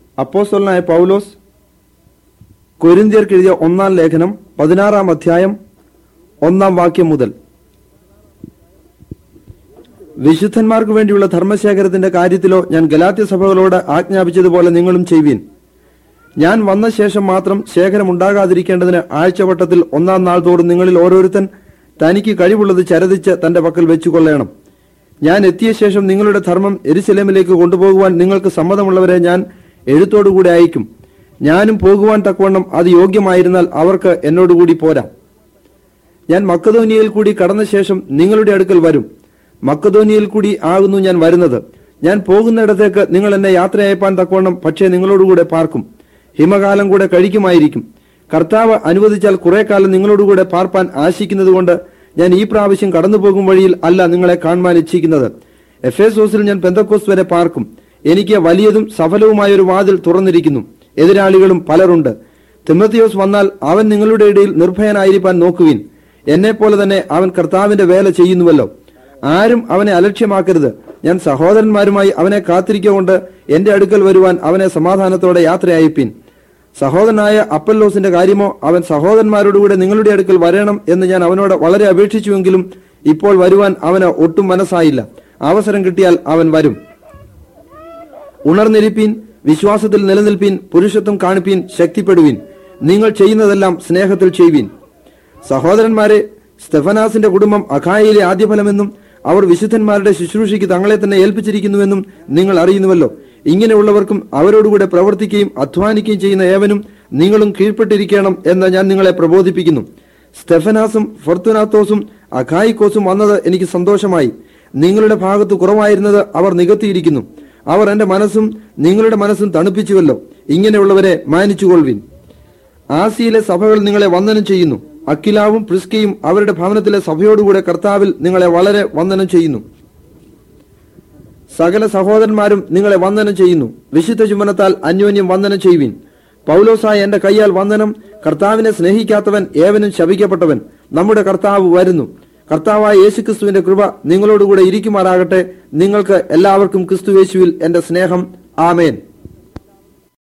അപ്പോസ്തലനായ പൗലോസ് കൊരിന്തിയർക്ക് എഴുതിയ ഒന്നാം ലേഖനം പതിനാറാം അധ്യായം ഒന്നാം വാക്യം മുതൽ വിശുദ്ധന്മാർക്ക് വേണ്ടിയുള്ള ധർമ്മശേഖരത്തിന്റെ കാര്യത്തിലോ ഞാൻ ഗലാത്യ സഭകളോട് ആജ്ഞാപിച്ചതുപോലെ നിങ്ങളും ചെയ്യുവീൻ ഞാൻ വന്ന ശേഷം മാത്രം ശേഖരം ഉണ്ടാകാതിരിക്കേണ്ടതിന് ആഴ്ചവട്ടത്തിൽ ഒന്നാം നാൾ തോറും നിങ്ങളിൽ ഓരോരുത്തൻ തനിക്ക് കഴിവുള്ളത് ചരതിച്ച് തന്റെ പക്കൽ വെച്ചുകൊള്ളണം ഞാൻ എത്തിയ ശേഷം നിങ്ങളുടെ ധർമ്മം എരിശിലേമിലേക്ക് കൊണ്ടുപോകുവാൻ നിങ്ങൾക്ക് സമ്മതമുള്ളവരെ ഞാൻ എഴുത്തോടുകൂടി അയക്കും ഞാനും പോകുവാൻ തക്കവണ്ണം അത് യോഗ്യമായിരുന്നാൽ അവർക്ക് എന്നോടുകൂടി പോരാ ഞാൻ മക്കതോനിയയിൽ കൂടി കടന്ന ശേഷം നിങ്ങളുടെ അടുക്കൽ വരും മക്കതോനിയയിൽ കൂടി ആകുന്നു ഞാൻ വരുന്നത് ഞാൻ പോകുന്നിടത്തേക്ക് നിങ്ങൾ എന്നെ യാത്ര അയപ്പാൻ തക്കവണ്ണം പക്ഷേ നിങ്ങളോടുകൂടെ പാർക്കും ഹിമകാലം കൂടെ കഴിക്കുമായിരിക്കും കർത്താവ് അനുവദിച്ചാൽ കുറെ കാലം നിങ്ങളോടുകൂടെ പാർപ്പാൻ ആശിക്കുന്നതുകൊണ്ട് ഞാൻ ഈ പ്രാവശ്യം കടന്നു പോകും വഴിയിൽ അല്ല നിങ്ങളെ കാണുവാൻ ഇച്ഛിക്കുന്നത് എഫേസോസിൽ ഞാൻ പെന്തക്കോസ് വരെ പാർക്കും എനിക്ക് വലിയതും സഫലവുമായ ഒരു വാതിൽ തുറന്നിരിക്കുന്നു എതിരാളികളും പലരുണ്ട് തിമത്തിയോസ് വന്നാൽ അവൻ നിങ്ങളുടെ ഇടയിൽ നിർഭയനായിരിക്കാൻ നോക്കുവിൻ എന്നെപ്പോലെ തന്നെ അവൻ കർത്താവിന്റെ വേല ചെയ്യുന്നുവല്ലോ ആരും അവനെ അലക്ഷ്യമാക്കരുത് ഞാൻ സഹോദരന്മാരുമായി അവനെ കാത്തിരിക്കൊണ്ട് എന്റെ അടുക്കൽ വരുവാൻ അവനെ സമാധാനത്തോടെ യാത്ര അയപ്പിൻ സഹോദരനായ അപ്പല്ലോസിന്റെ കാര്യമോ അവൻ സഹോദരന്മാരോടുകൂടെ നിങ്ങളുടെ അടുക്കൽ വരണം എന്ന് ഞാൻ അവനോട് വളരെ അപേക്ഷിച്ചുവെങ്കിലും ഇപ്പോൾ വരുവാൻ അവന് ഒട്ടും മനസ്സായില്ല അവസരം കിട്ടിയാൽ അവൻ വരും ഉണർന്നിരിപ്പീൻ വിശ്വാസത്തിൽ നിലനിൽപ്പീൻ പുരുഷത്വം കാണിപ്പീൻ ശക്തിപ്പെടുവീൻ നിങ്ങൾ ചെയ്യുന്നതെല്ലാം സ്നേഹത്തിൽ ചെയ്യുവീൻ സഹോദരന്മാരെ സ്തെഫനാസിന്റെ കുടുംബം അഖായയിലെ ആദ്യഫലമെന്നും അവർ വിശുദ്ധന്മാരുടെ ശുശ്രൂഷയ്ക്ക് തങ്ങളെ തന്നെ ഏൽപ്പിച്ചിരിക്കുന്നുവെന്നും നിങ്ങൾ അറിയുന്നുവല്ലോ ഇങ്ങനെയുള്ളവർക്കും അവരോടുകൂടെ പ്രവർത്തിക്കുകയും അധ്വാനിക്കുകയും ചെയ്യുന്ന ഏവനും നിങ്ങളും കീഴ്പ്പെട്ടിരിക്കണം എന്ന് ഞാൻ നിങ്ങളെ പ്രബോധിപ്പിക്കുന്നു സ്തെഫനാസും ഫൊർത്തുനാത്തോസും അഖായിക്കോസും വന്നത് എനിക്ക് സന്തോഷമായി നിങ്ങളുടെ ഭാഗത്ത് കുറവായിരുന്നത് അവർ നികത്തിയിരിക്കുന്നു അവർ എന്റെ മനസ്സും നിങ്ങളുടെ മനസ്സും തണുപ്പിച്ചുവല്ലോ ഇങ്ങനെയുള്ളവരെ മാനിച്ചുകൊള്ളുവിൻ ആസിയിലെ സഭകൾ നിങ്ങളെ വന്ദനം ചെയ്യുന്നു അക്കിലാവും പ്രിസ്കയും അവരുടെ ഭവനത്തിലെ സഭയോടുകൂടെ കർത്താവിൽ നിങ്ങളെ വളരെ വന്ദനം ചെയ്യുന്നു സകല സഹോദരന്മാരും നിങ്ങളെ വന്ദനം ചെയ്യുന്നു വിശുദ്ധ ചുമനത്താൽ അന്യോന്യം വന്ദനം ചെയ്യുവിൻ പൗലോസായ എന്റെ കൈയാൽ വന്ദനം കർത്താവിനെ സ്നേഹിക്കാത്തവൻ ഏവനും ശപിക്കപ്പെട്ടവൻ നമ്മുടെ കർത്താവ് വരുന്നു കർത്താവായ യേശുക്രിസ്തുവിന്റെ കൃപ നിങ്ങളോടുകൂടെ ഇരിക്കുമാറാകട്ടെ നിങ്ങൾക്ക് എല്ലാവർക്കും ക്രിസ്തു യേശുവിൽ എന്റെ സ്നേഹം ആമേൻ